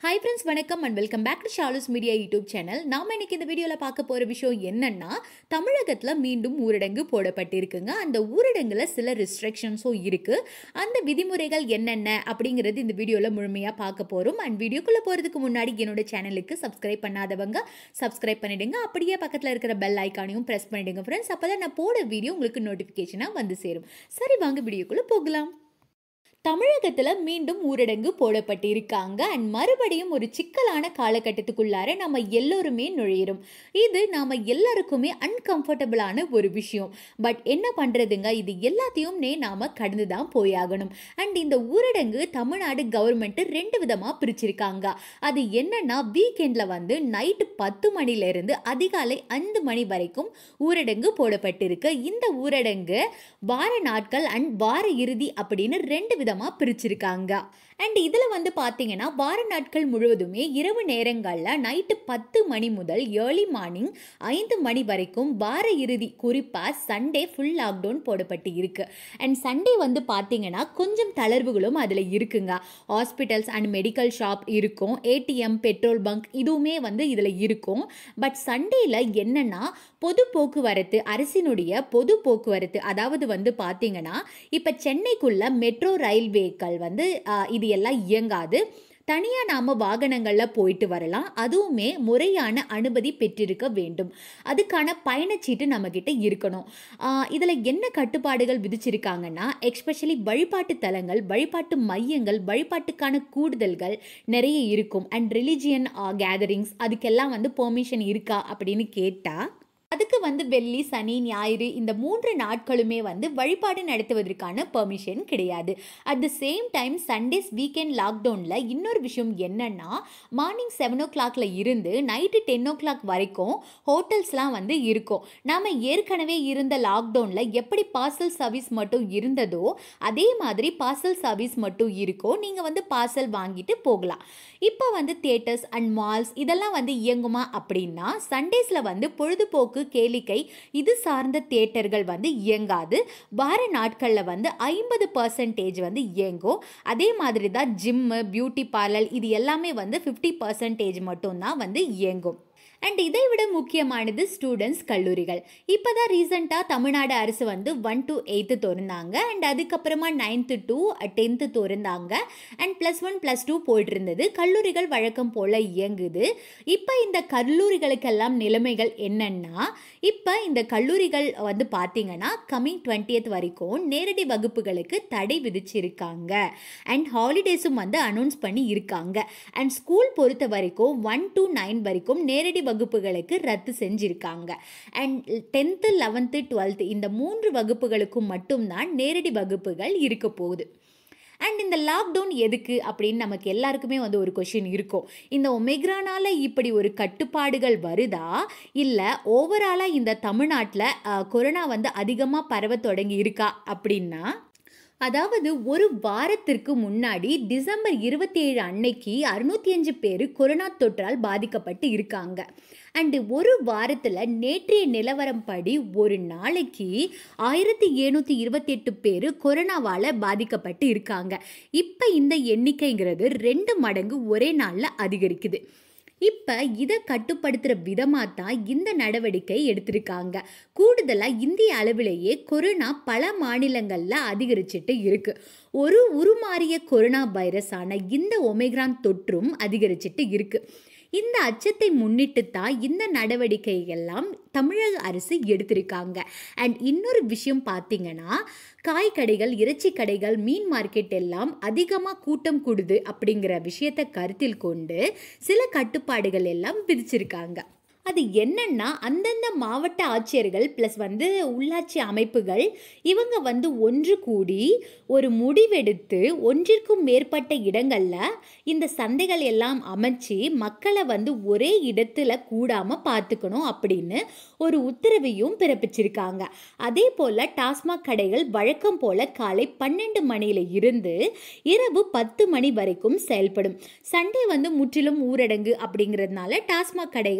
hi friends வணக்கம் and welcome back to Shalu's media YouTube channel நாம இன்னைக்கு இந்த வீடியோவில் பார்க்க போகிற விஷயம் என்னன்னா தமிழகத்தில் மீண்டும் ஊரடங்கு போடப்பட்டிருக்குங்க அந்த ஊரடங்குல சில ரெஸ்ட்ரிக்ஷன்ஸும் இருக்கு அந்த விதிமுறைகள் என்னென்ன அப்படிங்கிறது இந்த வீடியோவில் முழுமையாக பார்க்க போகிறோம் அண்ட் வீடியோக்குள்ளே போகிறதுக்கு முன்னாடி என்னோட சேனலுக்கு சப்ஸ்கிரைப் பண்ணாதவங்க சப்ஸ்கிரைப் பண்ணிடுங்க அப்படியே பக்கத்தில் இருக்கிற பெல் ஐக்கானையும் ப்ரெஸ் பண்ணிடுங்க ஃப்ரெண்ட்ஸ் அப்போ தான் நான் போட வீடியோ உங்களுக்கு நோட்டிஃபிகேஷனாக வந்து சேரும் சரி வாங்க வீடியோக்குள்ளே போகலாம் தமிழகத்தில் மீண்டும் ஊரடங்கு போடப்பட்டிருக்காங்க அண்ட் மறுபடியும் ஒரு சிக்கலான காலகட்டத்துக்குள்ளார நம்ம எல்லோருமே நுழையிறோம் இது நாம எல்லாருக்குமே அன்கம்ஃபர்டபுளான ஒரு விஷயம் பட் என்ன பண்ணுறதுங்க இது எல்லாத்தையும் நே நாம் கடந்து தான் போயாகணும் அண்ட் இந்த ஊரடங்கு தமிழ்நாடு கவர்மெண்ட் ரெண்டு விதமாக பிரிச்சிருக்காங்க அது என்னன்னா வீக்கெண்டில் வந்து நைட்டு பத்து மணிலேருந்து அதிகாலை ஐந்து மணி வரைக்கும் ஊரடங்கு போடப்பட்டிருக்கு இந்த ஊரடங்கு வார நாட்கள் அண்ட் வார இறுதி அப்படின்னு ரெண்டு விதமாக பிரிச்சிருக்காங்க அண்ட் இதில் வந்து பார்த்தீங்கன்னா வார நாட்கள் முழுவதுமே இரவு நேரங்களில் நைட்டு பத்து மணி முதல் ஏர்லி மார்னிங் ஐந்து மணி வரைக்கும் வார இறுதி குறிப்பாக சண்டே ஃபுல் லாக்டவுன் போடப்பட்டு இருக்கு அண்ட் சண்டே வந்து பார்த்தீங்கன்னா கொஞ்சம் தளர்வுகளும் அதில் இருக்குங்க ஹாஸ்பிட்டல்ஸ் அண்ட் மெடிக்கல் ஷாப் இருக்கும் ஏடிஎம் பெட்ரோல் பங்க் இதுவுமே வந்து இதில் இருக்கும் பட் சண்டேல என்னன்னா பொது போக்குவரத்து அரசினுடைய பொது போக்குவரத்து அதாவது வந்து பார்த்தீங்கன்னா இப்போ சென்னைக்குள்ள மெட்ரோ ரயில்வேக்கள் வந்து ஆஹ், இது எல்லாம் இயங்காது தனியாக நாம் வாகனங்களில் போயிட்டு வரலாம் அதுவுமே முறையான அனுமதி பெற்றிருக்க வேண்டும் அதுக்கான பயணச்சீட்டு நம்மக்கிட்ட இருக்கணும் இதில் என்ன கட்டுப்பாடுகள் விதிச்சிருக்காங்கன்னா எக்ஸ்பெஷலி வழிபாட்டு தலங்கள் வழிபாட்டு மையங்கள் வழிபாட்டுக்கான கூடுதல்கள் நிறைய இருக்கும் அண்ட் ரிலிஜியன் கேதரிங்ஸ் அதுக்கெல்லாம் வந்து பெர்மிஷன் இருக்கா அப்படின்னு கேட்டால் அதுக்கு வந்து வெள்ளி சனி ஞாயிறு இந்த மூன்று நாட்களுமே வந்து வழிபாடு நடத்துவதற்கான பெர்மிஷன் கிடையாது at the same time Sundays weekend லாக்டவுனில் இன்னொரு விஷயம் என்னன்னா மார்னிங் செவன் ஓ கிளாக்ல இருந்து நைட்டு டென் ஓ கிளாக் வரைக்கும் ஹோட்டல்ஸ்லாம் வந்து இருக்கும் நாம் ஏற்கனவே இருந்த லாக்டவுனில் எப்படி பார்சல் சர்வீஸ் மட்டும் இருந்ததோ அதே மாதிரி பார்சல் சர்வீஸ் மட்டும் இருக்கும் நீங்கள் வந்து பார்சல் வாங்கிட்டு போகலாம் இப்போ வந்து தியேட்டர்ஸ் அண்ட் மால்ஸ் இதெல்லாம் வந்து இயங்குமா அப்படின்னா சண்டேஸில் வந்து பொழுதுபோக்கு கேளிக்கை இது சார்ந்த தியேட்டர்கள் வந்து இயங்காது வார நாட்களில் வந்து ஐம்பது பர்சன்டேஜ் வந்து இயங்கும் அதே மாதிரி தான் ஜிம்மு பியூட்டி பார்லர் இது எல்லாமே வந்து ஃபிஃப்டி பர்சன்டேஜ் மட்டும்தான் வந்து இயங்கும் அண்ட் இதை விட முக்கியமானது ஸ்டூடெண்ட்ஸ் கல்லூரிகள் இப்போ தான் ரீசெண்டாக தமிழ்நாடு அரசு வந்து ஒன் டு எயித்து திறந்தாங்க அண்ட் அதுக்கப்புறமா நைன்த்து டு டென்த்து திறந்தாங்க and plus one plus two போயிட்டு இருந்தது கல்லூரிகள் வழக்கம் போல் இயங்குது இப்போ இந்த கல்லூரிகளுக்கெல்லாம் நிலைமைகள் என்னன்னா இப்போ இந்த கல்லூரிகள் வந்து பார்த்தீங்கன்னா கம்மிங் டுவெண்ட்டியத் வரைக்கும் நேரடி வகுப்புகளுக்கு தடை விதிச்சிருக்காங்க அண்ட் ஹாலிடேஸும் வந்து அனௌன்ஸ் பண்ணி இருக்காங்க அண்ட் ஸ்கூல் பொறுத்த வரைக்கும் ஒன் டு நைன் வரைக்கும் நேரடி வகுப்புகளுக்கு ரத்து செஞ்சிருக்காங்க அண்ட் டென்த்து லெவன்த்து டுவெல்த்து இந்த மூன்று வகுப்புகளுக்கும் மட்டும்தான் நேரடி வகுப்புகள் இருக்க போகுது அண்ட் இந்த லாக்டவுன் எதுக்கு அப்படின்னு நமக்கு எல்லாருக்குமே வந்து ஒரு கொஷின் இருக்கும் இந்த ஒமெக்ரானால இப்படி ஒரு கட்டுப்பாடுகள் வருதா இல்லை ஓவராலாக இந்த தமிழ்நாட்டில் கொரோனா வந்து அதிகமாக பரவ தொடங்கி இருக்கா அப்படின்னா அதாவது ஒரு வாரத்திற்கு முன்னாடி டிசம்பர் இருபத்தி ஏழு அன்னைக்கு அறுநூத்தி அஞ்சு பேர் கொரோனா தொற்றால் பாதிக்கப்பட்டு இருக்காங்க அண்டு ஒரு வாரத்தில் நேற்றைய நிலவரம் படி ஒரு நாளைக்கு ஆயிரத்தி எழுநூற்றி இருபத்தி எட்டு பேர் கொரோனாவால் பாதிக்கப்பட்டு இருக்காங்க இப்போ இந்த எண்ணிக்கைங்கிறது ரெண்டு மடங்கு ஒரே நாளில் அதிகரிக்குது இப்போ இதை கட்டுப்படுத்துகிற விதமாக தான் இந்த நடவடிக்கை எடுத்திருக்காங்க கூடுதலாக இந்திய அளவிலேயே கொரோனா பல மாநிலங்களில் அதிகரிச்சுட்டு இருக்கு ஒரு உருமாறிய கொரோனா வைரஸான இந்த ஒமேக்ரான் தொற்றும் அதிகரிச்சுட்டு இருக்கு இந்த அச்சத்தை முன்னிட்டு தான் இந்த நடவடிக்கைகள்லாம் தமிழக அரசு எடுத்திருக்காங்க அண்ட் இன்னொரு விஷயம் பார்த்தீங்கன்னா காய் கடைகள் இறைச்சி கடைகள் மீன் மார்க்கெட் எல்லாம் அதிகமாக கூட்டம் கூடுது அப்படிங்கிற விஷயத்தை கருத்தில் கொண்டு சில கட்டுப்பாடுகள் எல்லாம் விதிச்சிருக்காங்க அது என்னன்னா அந்தந்த மாவட்ட ஆட்சியர்கள் ப்ளஸ் வந்து உள்ளாட்சி அமைப்புகள் இவங்க வந்து ஒன்று கூடி ஒரு முடிவெடுத்து ஒன்றிற்கும் மேற்பட்ட இடங்களில் இந்த சந்தைகள் எல்லாம் அமைச்சு மக்களை வந்து ஒரே இடத்துல கூடாமல் பார்த்துக்கணும் அப்படின்னு ஒரு உத்தரவையும் பிறப்பிச்சிருக்காங்க அதே போல் டாஸ்மாக் கடைகள் வழக்கம் போல் காலை பன்னெண்டு மணியில இருந்து இரவு பத்து மணி வரைக்கும் செயல்படும் சண்டே வந்து முற்றிலும் ஊரடங்கு அப்படிங்கிறதுனால டாஸ்மாக் கடைகள் சண்டே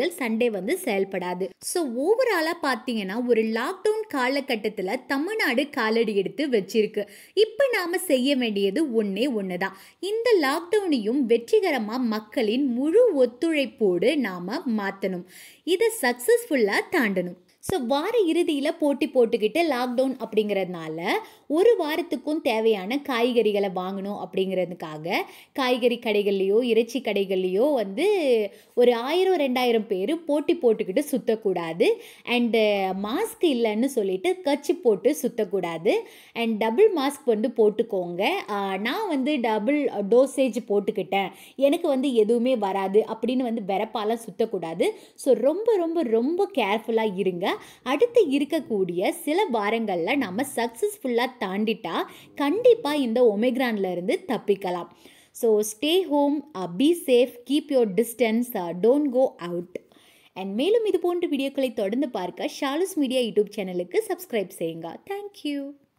வந்து செயல்படாது ஸோ ஓவராலாக பார்த்தீங்கன்னா ஒரு லாக்டவுன் காலகட்டத்தில் தமிழ்நாடு காலடி எடுத்து வச்சிருக்கு இப்போ நாம் செய்ய வேண்டியது ஒன்றே ஒன்று தான் இந்த லாக்டவுனையும் வெற்றிகரமாக மக்களின் முழு ஒத்துழைப்போடு நாம் மாற்றணும் இதை சக்ஸஸ்ஃபுல்லாக தாண்டணும் ஸோ வார இறுதியில் போட்டி போட்டுக்கிட்டு லாக்டவுன் அப்படிங்கிறதுனால ஒரு வாரத்துக்கும் தேவையான காய்கறிகளை வாங்கணும் அப்படிங்கிறதுக்காக காய்கறி கடைகள்லையோ இறைச்சி கடைகள்லையோ வந்து ஒரு ஆயிரம் ரெண்டாயிரம் பேர் போட்டி போட்டுக்கிட்டு சுற்றக்கூடாது அண்டு மாஸ்க் இல்லைன்னு சொல்லிட்டு கச்சி போட்டு சுற்றக்கூடாது அண்ட் டபுள் மாஸ்க் வந்து போட்டுக்கோங்க ஆஹ் நான் வந்து டபுள் டோசேஜ் போட்டுக்கிட்டேன் எனக்கு வந்து எதுவுமே வராது அப்படின்னு வந்து வெறப்பாலாம் சுற்றக்கூடாது ஸோ ரொம்ப ரொம்ப ரொம்ப கேர்ஃபுல்லாக இருங்க அடுத்து இருக்கக்கூடிய சில வாரங்களில் நம்ம சக்ஸஸ்ஃபுல்லாக தாண்டிட்டா கண்டிப்பாக இந்த ஒமேக்ரான்ல இருந்து தப்பிக்கலாம் so stay home be safe keep your distance don't go out and மேலும் இது போன்ற வீடியோக்களை தொடர்ந்து பார்க்க ஷாலுஸ் மீடியா யூடியூப் சேனலுக்கு சப்ஸ்கிரைப் செய்யுங்க தேங்க்யூ